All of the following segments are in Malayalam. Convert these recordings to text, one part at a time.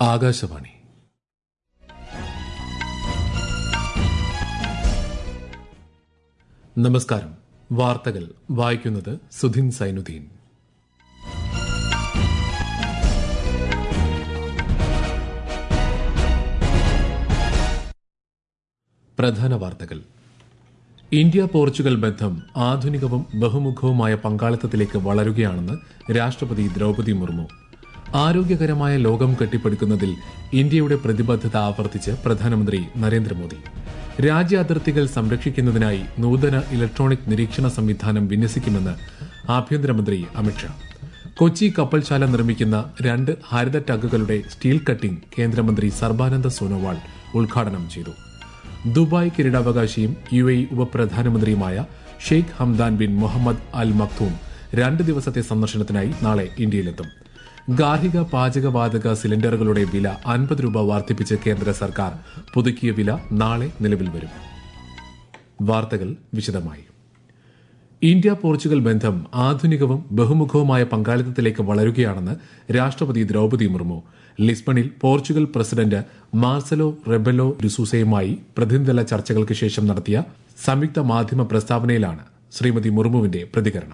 ആകാശവാണി നമസ്കാരം വാർത്തകൾ വായിക്കുന്നത് സുധിൻ സൈനുദ്ദീൻ പ്രധാന വാർത്തകൾ ഇന്ത്യ പോർച്ചുഗൽ ബന്ധം ആധുനികവും ബഹുമുഖവുമായ പങ്കാളിത്തത്തിലേക്ക് വളരുകയാണെന്ന് രാഷ്ട്രപതി ദ്രൌപതി മുർമു ആരോഗ്യകരമായ ലോകം കെട്ടിപ്പടുക്കുന്നതിൽ ഇന്ത്യയുടെ പ്രതിബദ്ധത ആവർത്തിച്ച് പ്രധാനമന്ത്രി നരേന്ദ്രമോദി രാജ്യാതിർത്തികൾ സംരക്ഷിക്കുന്നതിനായി നൂതന ഇലക്ട്രോണിക് നിരീക്ഷണ സംവിധാനം വിന്യസിക്കുമെന്ന് ആഭ്യന്തരമന്ത്രി അമിത്ഷാ കൊച്ചി കപ്പൽശാല നിർമ്മിക്കുന്ന രണ്ട് ഹരിത ടഗുകളുടെ സ്റ്റീൽ കട്ടിംഗ് കേന്ദ്രമന്ത്രി സർബാനന്ദ സോനോവാൾ ഉദ്ഘാടനം ചെയ്തു ദുബായ് കിരീടാവകാശിയും യു എ ഉപപ്രധാനമന്ത്രിയുമായ Sheikh Hamdan bin Mohammed Al Maktoum രണ്ട് ദിവസത്തെ സന്ദർശനത്തിനായി നാളെ ഇന്ത്യയിലെത്തും ഗാർഹിക പാചകവാതക സിലിണ്ടറുകളുടെ വില അൻപത് രൂപ വർദ്ധിപ്പിച്ച് കേന്ദ്ര സർക്കാർ പുതുക്കിയ വില നാളെ നിലവിൽ വരും വാർത്തകൾ വിശദമായി ഇന്ത്യ പോർച്ചുഗൽ ബന്ധം ആധുനികവും ബഹുമുഖവുമായ പങ്കാളിത്തത്തിലേക്ക് വളരുകയാണെന്ന് രാഷ്ട്രപതി ദ്രൌപതി മുർമു ലിസ്ബണിൽ പോർച്ചുഗൽ പ്രസിഡന്റ് മാർസലോ റെബലോ രുസൂസയുമായി പ്രതിനിധിതല ചർച്ചകൾക്ക് ശേഷം നടത്തിയ സംയുക്ത മാധ്യമ പ്രസ്താവനയിലാണ് ശ്രീമതി മുർമുവിന്റെ പ്രതികരണം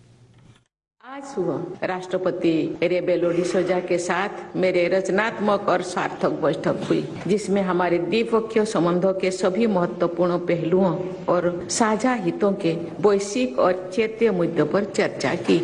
आज सुबह राष्ट्रपति रेबेलो डिसोजा के साथ मेरे रचनात्मक और सार्थक बैठक हुई जिसमें हमारे द्विपक्षीय संबंधों के सभी महत्वपूर्ण पहलुओं और साझा हितों के वैश्विक और क्षेत्रीय मुद्दों पर चर्चा की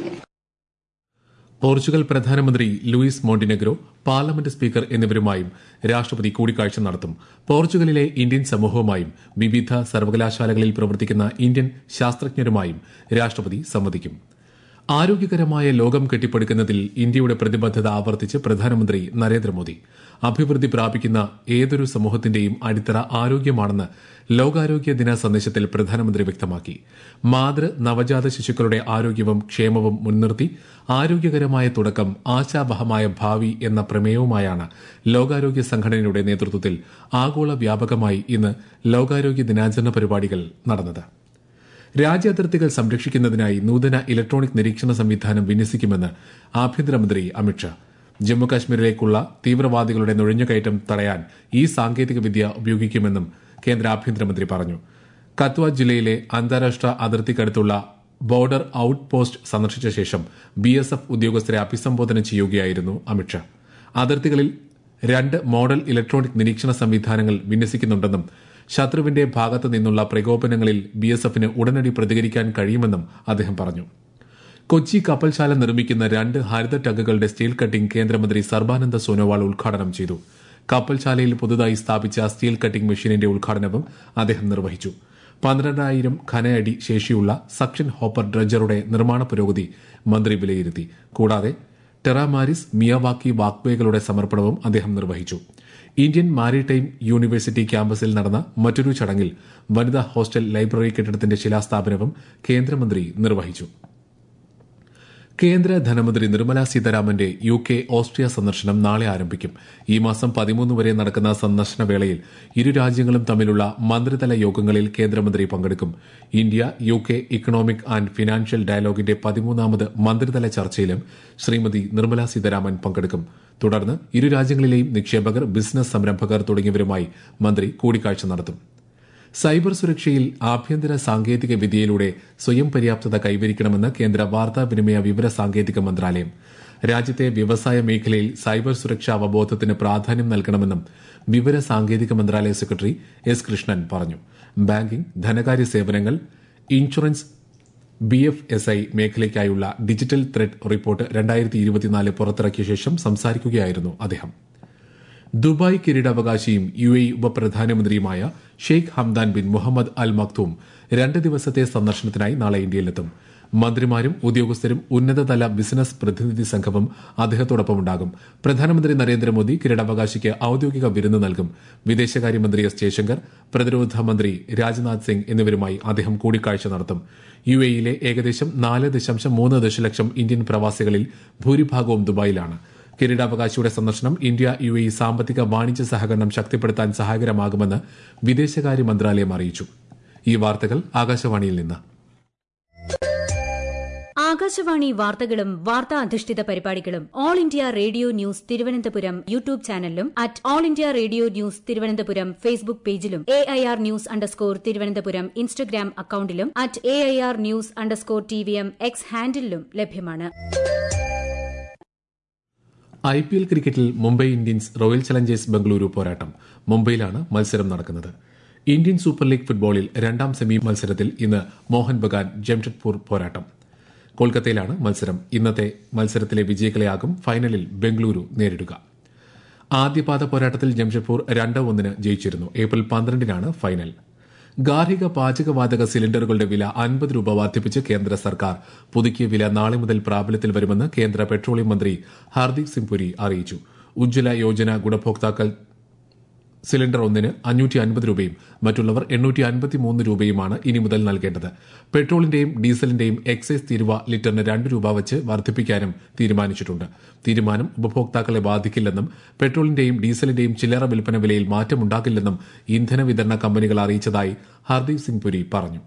പോർച്ചുഗൽ പ്രധാനമന്ത്രി ലൂയിസ് മോണ്ടിനെഗ്രോ പാർലമെന്റ് സ്പീക്കർ എന്നിവരുമായും രാഷ്ട്രപതി കൂടിക്കാഴ്ച നടത്തും പോർച്ചുഗലിലെ ഇന്ത്യൻ സമൂഹവുമായും വിവിധ സർവകലാശാലകളിൽ പ്രവർത്തിക്കുന്ന ഇന്ത്യൻ ശാസ്ത്രജ്ഞരുമായും രാഷ്ട്രപതി സംവദിക്കും ആരോഗ്യകരമായ ലോകം കെട്ടിപ്പടുക്കുന്നതിൽ ഇന്ത്യയുടെ പ്രതിബദ്ധത ആവർത്തിച്ച് പ്രധാനമന്ത്രി നരേന്ദ്രമോദി അഭിവൃദ്ധി പ്രാപിക്കുന്ന ഏതൊരു സമൂഹത്തിന്റെയും അടിത്തറ ആരോഗ്യമാണെന്ന് ലോകാരോഗ്യ ദിന സന്ദേശത്തിൽ പ്രധാനമന്ത്രി വ്യക്തമാക്കി മാതൃ നവജാത ശിശുക്കളുടെ ആരോഗ്യവും ക്ഷേമവും മുൻനിർത്തി ആരോഗ്യകരമായ തുടക്കം ആശാവഹമായ ഭാവി എന്ന പ്രമേയവുമായാണ് ലോകാരോഗ്യ സംഘടനയുടെ നേതൃത്വത്തിൽ ആഗോള വ്യാപകമായി ഇന്ന് ലോകാരോഗ്യ ദിനാചരണ പരിപാടികൾ നടന്നത് രാജ്യാതിർത്തികൾ സംരക്ഷിക്കുന്നതിനായി നൂതന ഇലക്ട്രോണിക് നിരീക്ഷണ സംവിധാനം വിന്യസിക്കുമെന്ന് ആഭ്യന്തരമന്ത്രി അമിത്ഷാ ജമ്മുകാശ്മീരിലേക്കുള്ള തീവ്രവാദികളുടെ നുഴഞ്ഞുകയറ്റം തടയാൻ ഈ സാങ്കേതിക വിദ്യ ഉപയോഗിക്കുമെന്നും കേന്ദ്ര ആഭ്യന്തരമന്ത്രി പറഞ്ഞു കത്വ ജില്ലയിലെ അന്താരാഷ്ട്ര അതിർത്തിക്കടുത്തുള്ള ബോർഡർ ഔട്ട് പോസ്റ്റ് സന്ദർശിച്ച ശേഷം ബി എസ് എഫ് ഉദ്യോഗസ്ഥരെ അഭിസംബോധന ചെയ്യുകയായിരുന്നു അമിത്ഷാ അതിർത്തികളിൽ രണ്ട് മോഡൽ ഇലക്ട്രോണിക് നിരീക്ഷണ സംവിധാനങ്ങൾ വിന്യസിക്കുന്നുണ്ടെന്നും ശത്രുവിന്റെ ഭാഗത്തു നിന്നുള്ള പ്രകോപനങ്ങളിൽ ബി എസ് എഫിന് ഉടനടി പ്രതികരിക്കാൻ കഴിയുമെന്നും അദ്ദേഹം പറഞ്ഞു കൊച്ചി കപ്പൽശാല നിർമ്മിക്കുന്ന രണ്ട് ഹരിത ടഗുകളുടെ സ്റ്റീൽ കട്ടിംഗ് കേന്ദ്രമന്ത്രി സർബാനന്ദ സോനോവാൾ ഉദ്ഘാടനം ചെയ്തു കപ്പൽശാലയിൽ പുതുതായി സ്ഥാപിച്ച സ്റ്റീൽ കട്ടിംഗ് മെഷീനിന്റെ ഉദ്ഘാടനവും അദ്ദേഹം നിർവഹിച്ചു പന്ത്രണ്ടായിരം ഘനയടി ശേഷിയുള്ള സക്ഷൻ ഹോപ്പർ ഡ്രഡ്ജറുടെ നിർമ്മാണ പുരോഗതി മന്ത്രി വിലയിരുത്തി കൂടാതെ ടെറാമാരിസ് മിയവാക്കി വാക്വേകളുടെ സമർപ്പണവും അദ്ദേഹം നിർവഹിച്ചു ഇന്ത്യൻ മാരിടൈം യൂണിവേഴ്സിറ്റി ക്യാമ്പസിൽ നടന്ന മറ്റൊരു ചടങ്ങിൽ വനിതാ ഹോസ്റ്റൽ ലൈബ്രറി കെട്ടിടത്തിന്റെ ശിലാസ്ഥാപനവും കേന്ദ്രമന്ത്രി നിർവഹിച്ചു കേന്ദ്ര ധനമന്ത്രി നിർമ്മല സീതാരാമന്റെ യു കെ ഓസ്ട്രിയ സന്ദർശനം നാളെ ആരംഭിക്കും ഈ മാസം പതിമൂന്ന് വരെ നടക്കുന്ന സന്ദർശന വേളയിൽ ഇരു രാജ്യങ്ങളും തമ്മിലുള്ള മന്ത്രിതല യോഗങ്ങളിൽ കേന്ദ്രമന്ത്രി പങ്കെടുക്കും India U K economic and financial ഡയലോഗിന്റെ പതിമൂന്നാമത് മന്ത്രിതല ചർച്ചയിലും ശ്രീമതി നിർമ്മല സീതാരാമൻ പങ്കെടുക്കും തുടർന്ന് ഇരു രാജ്യങ്ങളിലെയും നിക്ഷേപകർ ബിസിനസ് സംരംഭകർ തുടങ്ങിയവരുമായി മന്ത്രി കൂടിക്കാഴ്ച നടത്തും സൈബർ സുരക്ഷയിൽ ആഭ്യന്തര സാങ്കേതിക വിദ്യയിലൂടെ സ്വയം പര്യാപ്തത കൈവരിക്കണമെന്ന് കേന്ദ്ര വാർത്താവിനിമയ വിവര സാങ്കേതിക മന്ത്രാലയം രാജ്യത്തെ വ്യവസായ മേഖലയിൽ സൈബർ സുരക്ഷാ അവബോധത്തിന് പ്രാധാന്യം നൽകണമെന്നും വിവര സാങ്കേതിക മന്ത്രാലയ സെക്രട്ടറി എസ് കൃഷ്ണൻ പറഞ്ഞു ബാങ്കിംഗ് ധനകാര്യ സേവനങ്ങൾ insurance B F S I മേഖലയ്ക്കായുള്ള ഡിജിറ്റൽ ത്രെഡ് റിപ്പോർട്ട് രണ്ടായിരത്തി ഇരുപത്തിനാല് പുറത്തിറക്കിയ ശേഷം സംസാരിക്കുകയായിരുന്നു അദ്ദേഹം ദുബായ് കിരീടാവകാശിയും യു എ ഉപപ്രധാനമന്ത്രിയുമായ Sheikh Hamdan bin Mohammed Al Maktoum രണ്ട് ദിവസത്തെ സന്ദർശനത്തിനായി നാളെ ഇന്ത്യയിലെത്തും മന്ത്രിമാരും ഉദ്യോഗസ്ഥരും ഉന്നതതല ബിസിനസ് പ്രതിനിധി സംഘവും അദ്ദേഹത്തോടൊപ്പമുണ്ടാകും പ്രധാനമന്ത്രി നരേന്ദ്രമോദി കിരീടാവകാശിക്ക് ഔദ്യോഗിക വിരുന്ന് നൽകും വിദേശകാര്യമന്ത്രി എസ് ജയശങ്കർ പ്രതിരോധ മന്ത്രി രാജ്നാഥ് സിംഗ് എന്നിവരുമായി അദ്ദേഹം കൂടിക്കാഴ്ച നടത്തും യു എയിലെ ഏകദേശം നാല് ദശാംശം മൂന്ന് ദശലക്ഷം ഇന്ത്യൻ പ്രവാസികളിൽ ഭൂരിഭാഗവും ദുബായിലാണ് കിരീടാവകാശിയുടെ സന്ദർശനം ഇന്ത്യ യു എ സാമ്പത്തിക വാണിജ്യ സഹകരണം ശക്തിപ്പെടുത്താൻ സഹായകരമാകുമെന്ന് വിദേശകാര്യ മന്ത്രാലയം അറിയിച്ചു ഈ വാർത്തകൾ ആകാശവാണിയിൽ നിന്ന് ആകാശവാണി വാർത്തകളും വാർത്താ അധിഷ്ഠിത പരിപാടികളും all India radio news Thiruvananthapuram YouTube ചാനലിലും at all India radio news Thiruvananthapuram Facebook പേജിലും A I R news underscore Thiruvananthapuram Instagram അക്കൌണ്ടിലും at A I R news underscore T V M X ഹാൻഡിലും ലഭ്യമാണ് ഐ പി എൽ ക്രിക്കറ്റിൽ Mumbai Indians Royal Challengers Bengaluru പോരാട്ടം മുംബൈയിലാണ് മത്സരം നടക്കുന്നത് ഇന്ത്യൻ സൂപ്പർ ലീഗ് ഫുട്ബോളിൽ രണ്ടാം സെമി മത്സരത്തിൽ ഇന്ന് മോഹൻ ബഗാൻ ജംഷഡ്പൂർ പോരാട്ടം കൊൽക്കത്തയിലാണ് മത്സരം ഇന്നത്തെ മത്സരത്തിലെ വിജയികളെയാകും ഫൈനലിൽ ബംഗളൂരു നേരിടുക ആദ്യപാദ പോരാട്ടത്തിൽ ജംഷഡ്പൂർ രണ്ട് ഒന്നിന് ജയിച്ചിരുന്നു ഏപ്രിൽ പന്ത്രണ്ടിനാണ് ഫൈനൽ ഗാർഹിക പാചകവാതക സിലിണ്ടറുകളുടെ വില അൻപത് രൂപ വർദ്ധിപ്പിച്ച് കേന്ദ്ര സർക്കാർ പുതുക്കിയ വില നാളെ മുതൽ പ്രാബല്യത്തിൽ വരുമെന്ന് കേന്ദ്ര പെട്രോളിയം മന്ത്രി ഹർദീപ് സിംഗ് പുരി അറിയിച്ചു ഉജ്ജ്വല യോജന ഗുണഭോക്താക്കൾ സിലിണ്ടർ ഒന്നിന് അഞ്ഞൂറ്റി അൻപത് രൂപയും മറ്റുള്ളവർ എണ്ണൂറ്റി അൻപത്തിമൂന്ന് രൂപയുമാണ് ഇനി മുതൽ നൽകേണ്ടത് പെട്രോളിന്റെയും ഡീസലിന്റെയും എക്സൈസ് തീരുവ ലിറ്ററിന് രണ്ട് രൂപ വച്ച് വർദ്ധിപ്പിക്കാനും തീരുമാനിച്ചിട്ടുണ്ട് തീരുമാനം ഉപഭോക്താക്കളെ ബാധിക്കില്ലെന്നും പെട്രോളിന്റെയും ഡീസലിന്റെയും ചില്ലറ വിൽപ്പന വിലയിൽ മാറ്റമുണ്ടാകില്ലെന്നും ഇന്ധന വിതരണ കമ്പനികൾ അറിയിച്ചതായി ഹർദീപ് സിംഗ് പുരി പറഞ്ഞു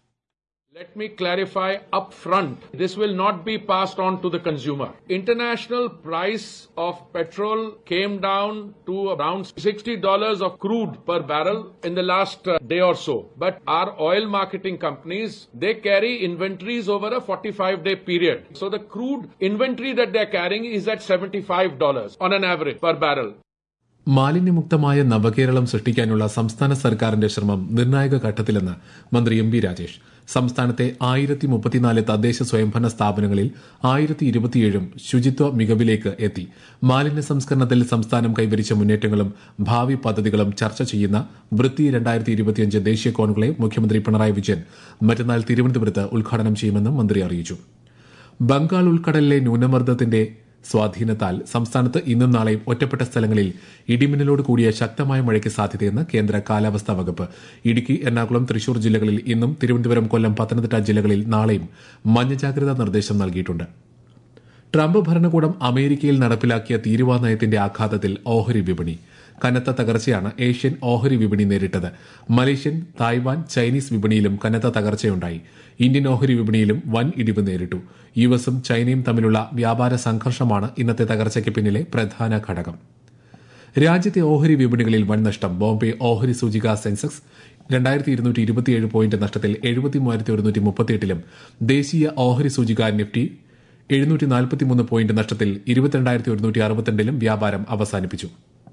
Let me clarify upfront. This will not be passed on to the consumer. International price of petrol came down to around $60 of crude per barrel in the last uh, day or so. But our oil marketing companies, they carry inventories over a 45 day period. So the crude inventory that they're carrying is at $75 on an average per barrel. മാലിന്യമുക്തമായ നവകേരളം സൃഷ്ടിക്കാനുള്ള സംസ്ഥാന സർക്കാരിന്റെ ശ്രമം നിർണായക ഘട്ടത്തിലെന്ന് മന്ത്രി എം പി രാജേഷ് സംസ്ഥാനത്തെ ആയിരത്തി മുപ്പത്തിനാല് തദ്ദേശ സ്വയംഭരണ സ്ഥാപനങ്ങളിൽ ആയിരത്തി ഇരുപത്തിയേഴും ശുചിത്വ മികവിലേക്ക് എത്തി മാലിന്യ സംസ്കരണത്തിൽ സംസ്ഥാനം കൈവരിച്ച മുന്നേറ്റങ്ങളും ഭാവി പദ്ധതികളും ചർച്ച ചെയ്യുന്ന വൃത്തി രണ്ടായിരത്തി ഇരുപത്തിയഞ്ച് ദേശീയ കോൺക്ലേവ് മുഖ്യമന്ത്രി പിണറായി വിജയൻ മറ്റന്നാൾ തിരുവനന്തപുരത്ത് ഉദ്ഘാടനം ചെയ്യുമെന്നും മന്ത്രി അറിയിച്ചു ബംഗാൾ ഉൾക്കടലിലെ ന്യൂനമർദ്ദത്തിന്റെ സ്വാധീനത്താൽ സംസ്ഥാനത്ത് ഇന്നും നാളെയും ഒറ്റപ്പെട്ട സ്ഥലങ്ങളിൽ ഇടിമിന്നലോട് കൂടിയ ശക്തമായ മഴയ്ക്ക് സാധ്യതയെന്ന് കേന്ദ്ര കാലാവസ്ഥാ വകുപ്പ് ഇടുക്കി എറണാകുളം തൃശൂർ ജില്ലകളിൽ ഇന്നും തിരുവനന്തപുരം കൊല്ലം പത്തനംതിട്ട ജില്ലകളിൽ നാളെയും മഞ്ഞ ജാഗ്രതാ നിർദ്ദേശം നൽകിയിട്ടുണ്ട് ട്രംപ് ഭരണകൂടം അമേരിക്കയിൽ നടപ്പിലാക്കിയ തീരുവ നയത്തിന്റെ ആഘാതത്തിൽ ഓഹരി വിപണി കനത്ത തകർച്ചയാണ് ഏഷ്യൻ ഓഹരി വിപണി നേരിട്ടത് മലേഷ്യൻ തായ്വാൻ ചൈനീസ് വിപണിയിലും കനത്ത തകർച്ചയുണ്ടായി ഇന്ത്യൻ ഓഹരി വിപണിയിലും വൻ ഇടിവ് നേരിട്ടു യു എസും ചൈനയും തമ്മിലുള്ള വ്യാപാര സംഘർഷമാണ് ഇന്നത്തെ തകർച്ചയ്ക്ക് പിന്നിലെ പ്രധാന ഘടകം രാജ്യത്തെ ഓഹരി വിപണികളിൽ വൻ നഷ്ടം ബോംബെ ഓഹരി സൂചിക സെൻസെക്സ് രണ്ടായിരത്തി ഇരുന്നൂറ്റി ഇരുപത്തിയേഴ് പോയിന്റ് നഷ്ടത്തിൽ എഴുപത്തി മൂവായിരത്തി ഒരുന്നൂറ്റി മുപ്പത്തിയെട്ടിലും ദേശീയ ഓഹരി സൂചിക നിഫ്റ്റി എഴുന്നൂറ്റി നാൽപ്പത്തിമൂന്ന് പോയിന്റ് നഷ്ടത്തിൽ ഇരുപത്തിരണ്ടായിരത്തി ഒരുന്നൂറ്റി അറുപത്തിരണ്ടിലും വ്യാപാരം അവസാനിപ്പിച്ചു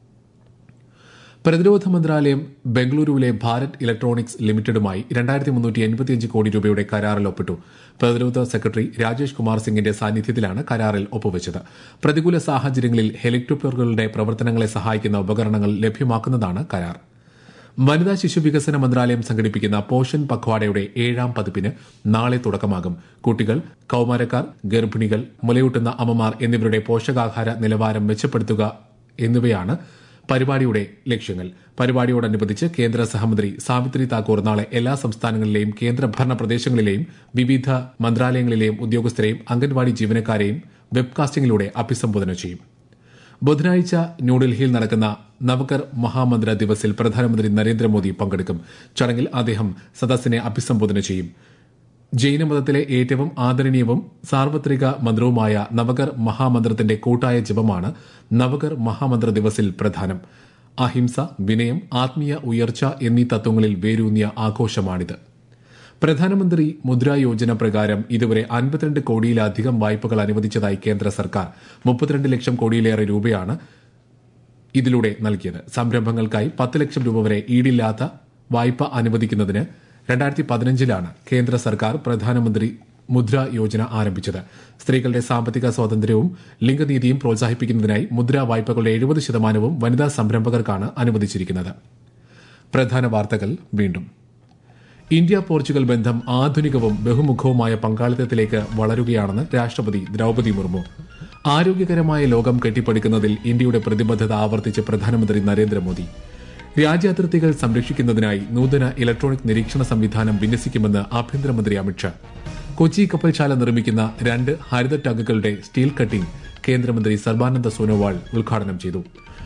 പ്രതിരോധ മന്ത്രാലയം ബംഗളൂരുവിലെ ഭാരത് ഇലക്ട്രോണിക്സ് ലിമിറ്റഡുമായി രണ്ടായിരത്തി മുന്നൂറ്റി എൺപത്തിയഞ്ച് കോടി രൂപയുടെ കരാറിൽ ഒപ്പിട്ടു പ്രതിരോധ സെക്രട്ടറി രാജേഷ് കുമാർ സിംഗിന്റെ സാന്നിധ്യത്തിലാണ് കരാറിൽ ഒപ്പുവച്ചത് പ്രതികൂല സാഹചര്യങ്ങളിൽ ഹെലികോപ്റ്ററുകളുടെ പ്രവർത്തനങ്ങളെ സഹായിക്കുന്ന ഉപകരണങ്ങൾ ലഭ്യമാക്കുന്നതാണ് കരാർ വനിതാ ശിശു വികസന മന്ത്രാലയം സംഘടിപ്പിക്കുന്ന പോഷൻ പഖ്വാഡയുടെ ഏഴാം പതിപ്പിന് നാളെ തുടക്കമാകും കുട്ടികൾ കൌമാരക്കാർ ഗർഭിണികൾ മുലയൂട്ടുന്ന അമ്മമാർ എന്നിവരുടെ പോഷകാഹാര നിലവാരം മെച്ചപ്പെടുത്തുക എന്നിവയാണ് പരിപാടിയുടെ ലക്ഷ്യങ്ങൾ പരിപാടിയോടനുബന്ധിച്ച് കേന്ദ്ര സഹമന്ത്രി സാവിത്രി താക്കൂർ നാളെ എല്ലാ സംസ്ഥാനങ്ങളിലെയും കേന്ദ്രഭരണ പ്രദേശങ്ങളിലെയും വിവിധ മന്ത്രാലയങ്ങളിലെയും ഉദ്യോഗസ്ഥരെയും അംഗൻവാടി ജീവനക്കാരെയും വെബ്കാസ്റ്റിംഗിലൂടെ അഭിസംബോധന ചെയ്യും ബുധനാഴ്ച ന്യൂഡൽഹിയിൽ നടക്കുന്ന നവകർ മഹാമന്ത്ര ദിവസിൽ പ്രധാനമന്ത്രി നരേന്ദ്രമോദി പങ്കെടുക്കും ചടങ്ങിൽ അദ്ദേഹം സദസ്സിനെ അഭിസംബോധന ചെയ്യും ജൈനമതത്തിലെ ഏറ്റവും ആദരണീയവും സാർവത്രിക മന്ത്രവുമായ നവകർ മഹാമന്ത്രത്തിന്റെ കൂട്ടായ ജപമാണ് നവകർ മഹാമന്ത്ര ദിവസിൽ പ്രധാനം അഹിംസ വിനയം ആത്മീയ ഉയർച്ച എന്നീ തത്വങ്ങളിൽ വേരൂന്നിയ ആഘോഷമാണിത് പ്രധാനമന്ത്രി മുദ്ര യോജന പ്രകാരം ഇതുവരെ അൻപത്തിരണ്ട് കോടിയിലധികം വായ്പകൾ അനുവദിച്ചതായി കേന്ദ്ര സർക്കാർ മുപ്പത്തിരണ്ട് ലക്ഷം കോടിയിലേറെ രൂപയാണ് ഇതിലൂടെ നൽകിയത് സംരംഭങ്ങൾക്കായി പത്ത് ലക്ഷം രൂപ വരെ ഈടില്ലാത്ത വായ്പ അനുവദിക്കുന്നതിന് രണ്ടായിരത്തി പതിനഞ്ചിലാണ് കേന്ദ്ര സർക്കാർ പ്രധാനമന്ത്രി മുദ്ര യോജന ആരംഭിച്ചത് സ്ത്രീകളുടെ സാമ്പത്തിക സ്വാതന്ത്ര്യവും ലിംഗനീതിയും പ്രോത്സാഹിപ്പിക്കുന്നതിനായി മുദ്ര വായ്പകളുടെ എഴുപത് ശതമാനവും വനിതാ സംരംഭകർക്കാണ് അനുവദിച്ചിരിക്കുന്നത് പ്രധാന വാർത്തകൾ വീണ്ടും ഇന്ത്യ പോർച്ചുഗൽ ബന്ധം ആധുനികവും ബഹുമുഖവുമായ പങ്കാളിത്തത്തിലേക്ക് വളരുകയാണെന്ന് രാഷ്ട്രപതി ദ്രൌപതി മുർമു ആരോഗ്യകരമായ ലോകം കെട്ടിപ്പടുക്കുന്നതിൽ ഇന്ത്യയുടെ പ്രതിബദ്ധത ആവർത്തിച്ച് പ്രധാനമന്ത്രി നരേന്ദ്രമോദി രാജ്യാതിർത്തികൾ സംരക്ഷിക്കുന്നതിനായി നൂതന ഇലക്ട്രോണിക് നിരീക്ഷണ സംവിധാനം വിന്യസിക്കുമെന്ന് ആഭ്യന്തരമന്ത്രി അമിത്ഷാ കൊച്ചി കപ്പൽശാല നിർമ്മിക്കുന്ന രണ്ട് ഹരിത ടഗുകളുടെ സ്റ്റീൽ കട്ടിംഗ് കേന്ദ്രമന്ത്രി സർബാനന്ദ സോനോവാൾ ഉദ്ഘാടനം ചെയ്തു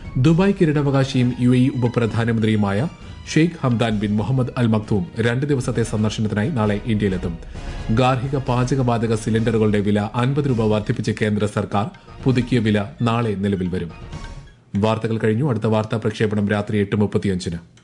ദുബായ് കിരീടാവകാശിയും യു എ ഉപപ്രധാനമന്ത്രിയുമായ Sheikh Hamdan bin Mohammed Al Maktoum രണ്ട് ദിവസത്തെ സന്ദർശനത്തിനായി നാളെ ഇന്ത്യയിലെത്തും ഗാർഹിക പാചകവാതക സിലിണ്ടറുകളുടെ വില അൻപത് രൂപ വർദ്ധിപ്പിച്ച കേന്ദ്ര സർക്കാർ പുതുക്കിയ വില നാളെ നിലവിൽ വരും വാർത്തകൾ കഴിഞ്ഞു അടുത്ത വാർത്താ പ്രക്ഷേപണം രാത്രി എട്ട് മുപ്പത്തിയഞ്ചിന്